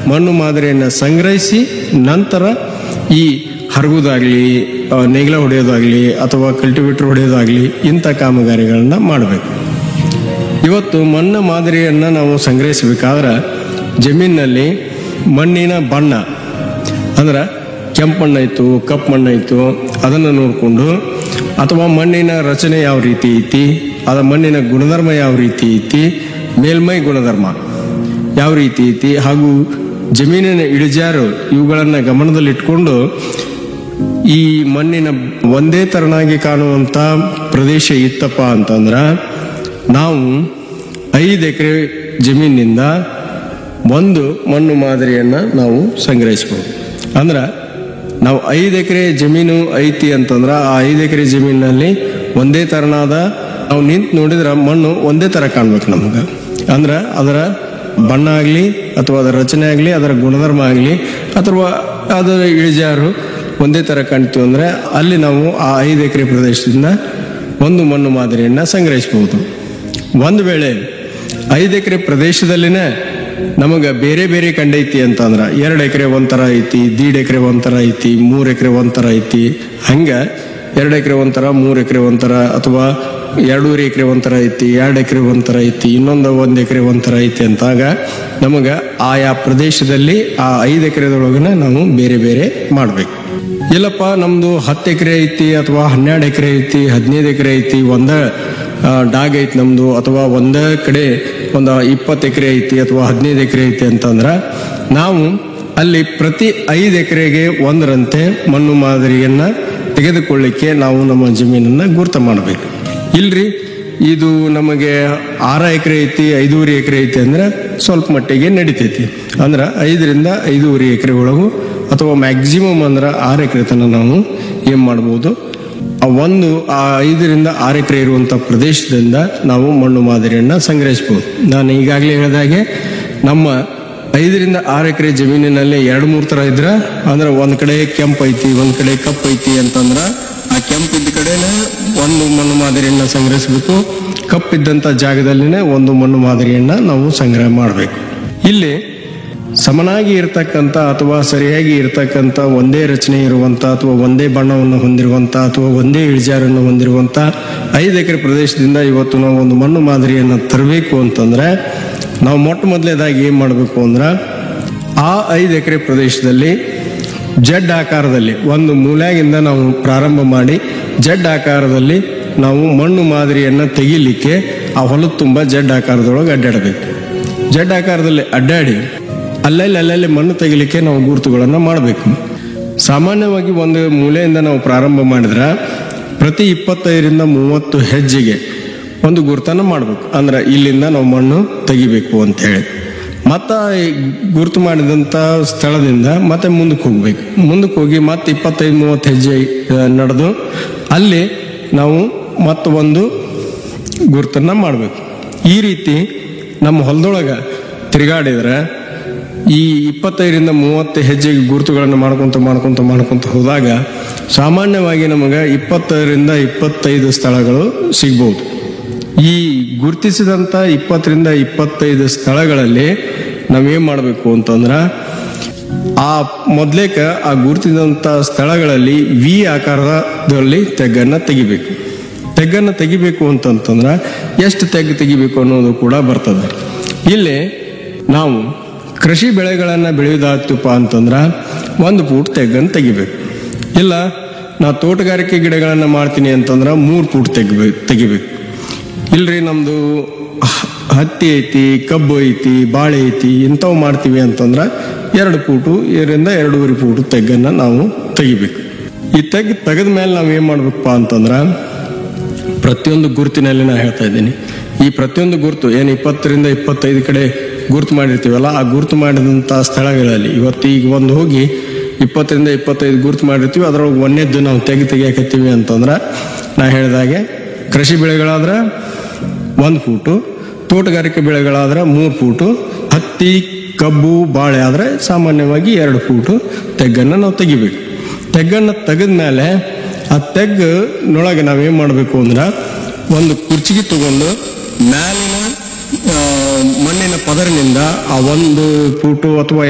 ಮಣ್ಣು ಮಾದರಿಯನ್ನು ಸಂಗ್ರಹಿಸಿ ನಂತರ ಈ ಹರಗುದಾಗಲಿ ನೇಗಿಲ ಹೊಡೆಯೋದಾಗಲಿ ಅಥವಾ ಕಲ್ಟಿವೇಟರ್ ಹೊಡೆಯೋದಾಗಲಿ ಇಂಥ ಕಾಮಗಾರಿಗಳನ್ನ ಮಾಡಬೇಕು ಇವತ್ತು ಮಣ್ಣು ಮಾದರಿಯನ್ನು ನಾವು ಸಂಗ್ರಹಿಸಬೇಕಾದ್ರೆ ಜಮೀನಿನಲ್ಲಿ ಮಣ್ಣಿನ ಬಣ್ಣ ಅಂದ್ರೆ ಕೆಂಪು ಮಣ್ಣಾಯಿತು ಕಪ್ಪು ಮಣ್ಣಾಯಿತು ಅದನ್ನು ನೋಡಿಕೊಂಡು ಅಥವಾ ಮಣ್ಣಿನ ರಚನೆ ಯಾವ ರೀತಿ ಐತಿ ಅದ ಮಣ್ಣಿನ ಗುಣಧರ್ಮ ಯಾವ ರೀತಿ ಐತಿ ಮೇಲ್ಮೈ ಗುಣಧರ್ಮ ಯಾವ ರೀತಿ ಐತಿ ಹಾಗೂ ಜಮೀನಿನ ಇಳಿಜಾರು ಇವುಗಳನ್ನು ಗಮನದಲ್ಲಿಟ್ಕೊಂಡು ಈ ಮಣ್ಣಿನ ಒಂದೇ ತರನಾಗಿ ಕಾಣುವಂಥ ಪ್ರದೇಶ ಇತ್ತಪ್ಪ ಅಂತಂದ್ರೆ ನಾವು ಐದು ಎಕರೆ ಜಮೀನಿನಿಂದ ಒಂದು ಮಣ್ಣು ಮಾದರಿಯನ್ನು ನಾವು ಸಂಗ್ರಹಿಸ್ಬೋದು ಅಂದ್ರೆ ನಾವು ಐದು ಎಕರೆ ಜಮೀನು ಐತಿ ಅಂತಂದ್ರೆ ಆ ಐದು ಎಕರೆ ಜಮೀನಿನಲ್ಲಿ ಒಂದೇ ತರನಾದ ನಾವು ನಿಂತು ನೋಡಿದ್ರೆ ಮಣ್ಣು ಒಂದೇ ಥರ ಕಾಣ್ಬೇಕು ನಮ್ಗೆ ಅಂದ್ರೆ ಅದರ ಬಣ್ಣ ಆಗಲಿ ಅಥವಾ ಅದರ ರಚನೆ ಆಗಲಿ ಅದರ ಗುಣಧರ್ಮ ಆಗಲಿ ಅಥವಾ ಅದರ ಇಳಿಜಾರು ಒಂದೇ ಥರ ಕಾಣ್ತೀವಿ ಅಂದರೆ ಅಲ್ಲಿ ನಾವು ಆ ಐದು ಎಕರೆ ಪ್ರದೇಶದಿಂದ ಒಂದು ಮಣ್ಣು ಮಾದರಿಯನ್ನು ಸಂಗ್ರಹಿಸಬಹುದು ಒಂದು ವೇಳೆ ಐದು ಎಕರೆ ಪ್ರದೇಶದಲ್ಲಿನೇ ನಮಗೆ ಬೇರೆ ಬೇರೆ ಕಂಡೈತಿ ಅಂತಂದ್ರೆ ಎರಡು ಎಕರೆ ಒಂಥರ ಐತಿ ದೀಡ್ ಎಕರೆ ಒಂಥರ ಐತಿ ಮೂರು ಎಕರೆ ಒಂಥರ ಐತಿ ಹಂಗೆ ಎರಡು ಎಕರೆ ಒಂಥರ ಮೂರು ಎಕರೆ ಒಂಥರ ಅಥವಾ ಎರಡೂವರೆ ಎಕರೆ ಒಂಥರ ಐತಿ ಎರಡು ಎಕರೆ ಒಂಥರ ಐತಿ ಇನ್ನೊಂದು ಒಂದು ಎಕರೆ ಒಂಥರ ಐತಿ ಅಂತಾಗ ನಮಗೆ ಆಯಾ ಪ್ರದೇಶದಲ್ಲಿ ಆ ಐದು ಎಕರೆದೊಳಗನೆ ನಾವು ಬೇರೆ ಬೇರೆ ಮಾಡಬೇಕು ಇಲ್ಲಪ್ಪ ನಮ್ದು ಹತ್ತು ಎಕರೆ ಐತಿ ಅಥವಾ ಹನ್ನೆರಡು ಎಕರೆ ಐತಿ ಹದಿನೈದು ಎಕರೆ ಐತಿ ಒಂದ ಆ, ಡಾಗ್ ಐತಿ ನಮ್ದು ಅಥವಾ ಒಂದ ಕಡೆ ಒಂದು ಇಪ್ಪತ್ತು ಎಕರೆ ಐತಿ ಅಥವಾ ಹದಿನೈದು ಎಕರೆ ಐತಿ ಅಂತಂದ್ರೆ ನಾವು ಅಲ್ಲಿ ಪ್ರತಿ ಐದು ಎಕರೆಗೆ ಒಂದರಂತೆ ಮಣ್ಣು ಮಾದರಿಯನ್ನ ತೆಗೆದುಕೊಳ್ಳಿಕ್ಕೆ ನಾವು ನಮ್ಮ ಜಮೀನನ್ನ ಗುರ್ತ ಮಾಡಬೇಕು ಇಲ್ರಿ ಇದು ನಮಗೆ ಆರ ಎಕರೆ ಐತಿ ಐದೂವರೆ ಎಕರೆ ಐತಿ ಅಂದ್ರೆ ಸ್ವಲ್ಪ ಮಟ್ಟಿಗೆ ನಡಿತೈತಿ ಅಂದ್ರೆ ಐದರಿಂದ ಐದೂವರೆ ಎಕರೆ ಒಳಗು ಅಥವಾ ಮ್ಯಾಕ್ಸಿಮಮ್ ಅಂದ್ರೆ ಆರು ಎಕರೆ ತನಕ ನಾವು ಏನ್ ಮಾಡ್ಬೋದು ಆ ಒಂದು ಆ ಐದರಿಂದ ಆರು ಎಕರೆ ಇರುವಂಥ ಪ್ರದೇಶದಿಂದ ನಾವು ಮಣ್ಣು ಮಾದರಿಯನ್ನು ಸಂಗ್ರಹಿಸ್ಬೋದು ನಾನು ಈಗಾಗಲೇ ಹೇಳಿದಾಗೆ ನಮ್ಮ ಐದರಿಂದ ಆರು ಎಕರೆ ಜಮೀನಿನಲ್ಲಿ ಎರಡು ಮೂರು ಥರ ಇದ್ರೆ ಅಂದ್ರೆ ಒಂದು ಕಡೆ ಕೆಂಪು ಐತಿ ಒಂದು ಕಡೆ ಕಪ್ಪು ಐತಿ ಅಂತಂದ್ರೆ ಆ ಕೆಂಪಿದ್ದ ಕಡೆನೇ ಒಂದು ಮಣ್ಣು ಮಾದರಿಯನ್ನು ಸಂಗ್ರಹಿಸಬೇಕು ಕಪ್ಪಿದ್ದಂಥ ಜಾಗದಲ್ಲಿನೇ ಒಂದು ಮಣ್ಣು ಮಾದರಿಯನ್ನು ನಾವು ಸಂಗ್ರಹ ಮಾಡಬೇಕು ಇಲ್ಲಿ ಸಮನಾಗಿ ಇರತಕ್ಕಂಥ ಅಥವಾ ಸರಿಯಾಗಿ ಇರತಕ್ಕಂಥ ಒಂದೇ ರಚನೆ ಇರುವಂಥ ಅಥವಾ ಒಂದೇ ಬಣ್ಣವನ್ನು ಹೊಂದಿರುವಂಥ ಅಥವಾ ಒಂದೇ ಇಳಿಜಾರನ್ನು ಹೊಂದಿರುವಂಥ ಐದು ಎಕರೆ ಪ್ರದೇಶದಿಂದ ಇವತ್ತು ನಾವು ಒಂದು ಮಣ್ಣು ಮಾದರಿಯನ್ನು ತರಬೇಕು ಅಂತಂದ್ರೆ ನಾವು ಮೊಟ್ಟ ಮೊದಲೇದಾಗಿ ಏನು ಮಾಡಬೇಕು ಅಂದ್ರೆ ಆ ಐದು ಎಕರೆ ಪ್ರದೇಶದಲ್ಲಿ ಜಡ್ ಆಕಾರದಲ್ಲಿ ಒಂದು ಮೂಲ್ಯಾಗಿಂದ ನಾವು ಪ್ರಾರಂಭ ಮಾಡಿ ಜಡ್ ಆಕಾರದಲ್ಲಿ ನಾವು ಮಣ್ಣು ಮಾದರಿಯನ್ನು ತೆಗಿಲಿಕ್ಕೆ ಆ ಹೊಲದ ತುಂಬ ಜಡ್ ಆಕಾರದೊಳಗೆ ಅಡ್ಡಾಡಬೇಕು ಜಡ್ ಆಕಾರದಲ್ಲಿ ಅಡ್ಡಾಡಿ ಅಲ್ಲಲ್ಲಿ ಅಲ್ಲಲ್ಲಿ ಮಣ್ಣು ತೆಗಿಲಿಕ್ಕೆ ನಾವು ಗುರುತುಗಳನ್ನು ಮಾಡಬೇಕು ಸಾಮಾನ್ಯವಾಗಿ ಒಂದು ಮೂಲೆಯಿಂದ ನಾವು ಪ್ರಾರಂಭ ಮಾಡಿದ್ರೆ ಪ್ರತಿ ಇಪ್ಪತ್ತೈದರಿಂದ ಮೂವತ್ತು ಹೆಜ್ಜೆಗೆ ಒಂದು ಗುರುತನ್ನು ಮಾಡಬೇಕು ಅಂದ್ರೆ ಇಲ್ಲಿಂದ ನಾವು ಮಣ್ಣು ತೆಗಿಬೇಕು ಅಂತ ಹೇಳಿ ಮತ್ತು ಗುರುತು ಮಾಡಿದಂಥ ಸ್ಥಳದಿಂದ ಮತ್ತೆ ಮುಂದಕ್ಕೆ ಹೋಗ್ಬೇಕು ಮುಂದಕ್ಕೆ ಹೋಗಿ ಮತ್ತೆ ಇಪ್ಪತ್ತೈದು ಮೂವತ್ತು ಹೆಜ್ಜೆ ಆ, ನಡೆದು ಅಲ್ಲಿ ನಾವು ಮತ್ತೆ ಒಂದು ಗುರುತನ್ನ ಮಾಡಬೇಕು ಈ ರೀತಿ ನಮ್ಮ ಹೊಲದೊಳಗೆ ತಿರುಗಾಡಿದ್ರೆ ಈ ಇಪ್ಪತ್ತೈದರಿಂದ ಮೂವತ್ತು ಹೆಜ್ಜೆಗೆ ಗುರುತುಗಳನ್ನು ಮಾಡ್ಕೊಂತ ಮಾಡ್ಕೊಂತ ಮಾಡ್ಕೊಂತ ಹೋದಾಗ ಸಾಮಾನ್ಯವಾಗಿ ನಮಗೆ ಇಪ್ಪತ್ತೈದರಿಂದ ಇಪ್ಪತ್ತೈದು ಸ್ಥಳಗಳು ಸಿಗ್ಬೋದು ಈ ಗುರುತಿಸಿದಂಥ ಇಪ್ಪತ್ತರಿಂದ ಇಪ್ಪತ್ತೈದು ಸ್ಥಳಗಳಲ್ಲಿ ನಾವೇನು ಮಾಡಬೇಕು ಅಂತಂದ್ರೆ ಆ ಮೊದ್ಲೇಕ ಆ ಗುರುತಿಸಿದಂಥ ಸ್ಥಳಗಳಲ್ಲಿ ವಿ ಆಕಾರದಲ್ಲಿ ತೆಗ್ಗನ್ನು ತೆಗಿಬೇಕು ತೆಗ್ಗನ್ನು ತೆಗಿಬೇಕು ಅಂತಂತಂದ್ರೆ ಎಷ್ಟು ತೆಗ್ಗು ತೆಗಿಬೇಕು ಅನ್ನೋದು ಕೂಡ ಬರ್ತದೆ ಇಲ್ಲಿ ನಾವು ಕೃಷಿ ಬೆಳೆಗಳನ್ನು ಬೆಳೆಯೋದಾಗ್ತಪ್ಪ ಅಂತಂದ್ರೆ ಒಂದು ಫೂಟ್ ತೆಗ್ಗನ್ನು ತೆಗಿಬೇಕು ಇಲ್ಲ ನಾ ತೋಟಗಾರಿಕೆ ಗಿಡಗಳನ್ನು ಮಾಡ್ತೀನಿ ಅಂತಂದ್ರೆ ಮೂರು ಫೂಟ್ ತೆಗಿಬೇಕು ತೆಗಿಬೇಕು ಇಲ್ರಿ ನಮ್ದು ಹ- ಹತ್ತಿ ಐತಿ ಕಬ್ಬು ಐತಿ ಬಾಳೆ ಐತಿ ಇಂಥವು ಮಾಡ್ತೀವಿ ಅಂತಂದ್ರೆ ಎರಡು ಫೂಟು ಇದರಿಂದ ಎರಡೂವರೆ ಫೂಟು ತೆಗ್ಗನ್ನು ನಾವು ತೆಗಿಬೇಕು ಈ ತೆಗ್ ತೆಗೆದ ಮೇಲೆ ನಾವು ಏನು ಮಾಡ್ಬೇಕಪ್ಪ ಅಂತಂದ್ರೆ ಪ್ರತಿಯೊಂದು ಗುರುತಿನಲ್ಲಿ ನಾ ಹೇಳ್ತಾ ಇದ್ದೀನಿ ಈ ಪ್ರತಿಯೊಂದು ಗುರುತು ಏನು ಇಪ್ಪತ್ತರಿಂದ ಇಪ್ಪತ್ತೈದು ಕಡೆ ಗುರುತು ಮಾಡಿರ್ತೀವಲ್ಲ ಆ ಗುರುತು ಮಾಡಿದಂಥ ಸ್ಥಳಗಳಲ್ಲಿ ಇವತ್ತು ಈಗ ಒಂದು ಹೋಗಿ ಇಪ್ಪತ್ತರಿಂದ ಇಪ್ಪತ್ತೈದು ಗುರುತು ಮಾಡಿರ್ತೀವಿ ಅದರೊಳಗೆ ಒಂದೇದ್ದು ನಾವು ತೆಗಿ ತೆಗಿಯಾಕತ್ತೀವಿ ಅಂತಂದ್ರೆ ನಾ ಹೇಳಿದಾಗೆ ಕೃಷಿ ಬೆಳೆಗಳಾದ್ರೆ ಒಂದು ಫೂಟು ತೋಟಗಾರಿಕೆ ಬೆಳೆಗಳಾದ್ರೆ ಮೂರು ಫೂಟು ಹತ್ತಿ ಕಬ್ಬು ಬಾಳೆ ಆದರೆ ಸಾಮಾನ್ಯವಾಗಿ ಎರಡು ಫೂಟು ತೆಗ್ಗನ್ನು ನಾವು ತೆಗಿಬೇಕು ತೆಗ್ಗನ್ನು ತೆಗೆದ್ಮೇಲೆ ಆ ತೆಗ್ಗಿನೊಳಗೆ ನಾವೇನು ಮಾಡಬೇಕು ಅಂದ್ರೆ ಒಂದು ಕುರ್ಚಿಗೆ ತಗೊಂಡು ಮ್ಯಾಲಿನ ಆ, ಮಣ್ಣಿನ ಪದರಿನಿಂದ ಆ ಒಂದು ಫೂಟು ಅಥವಾ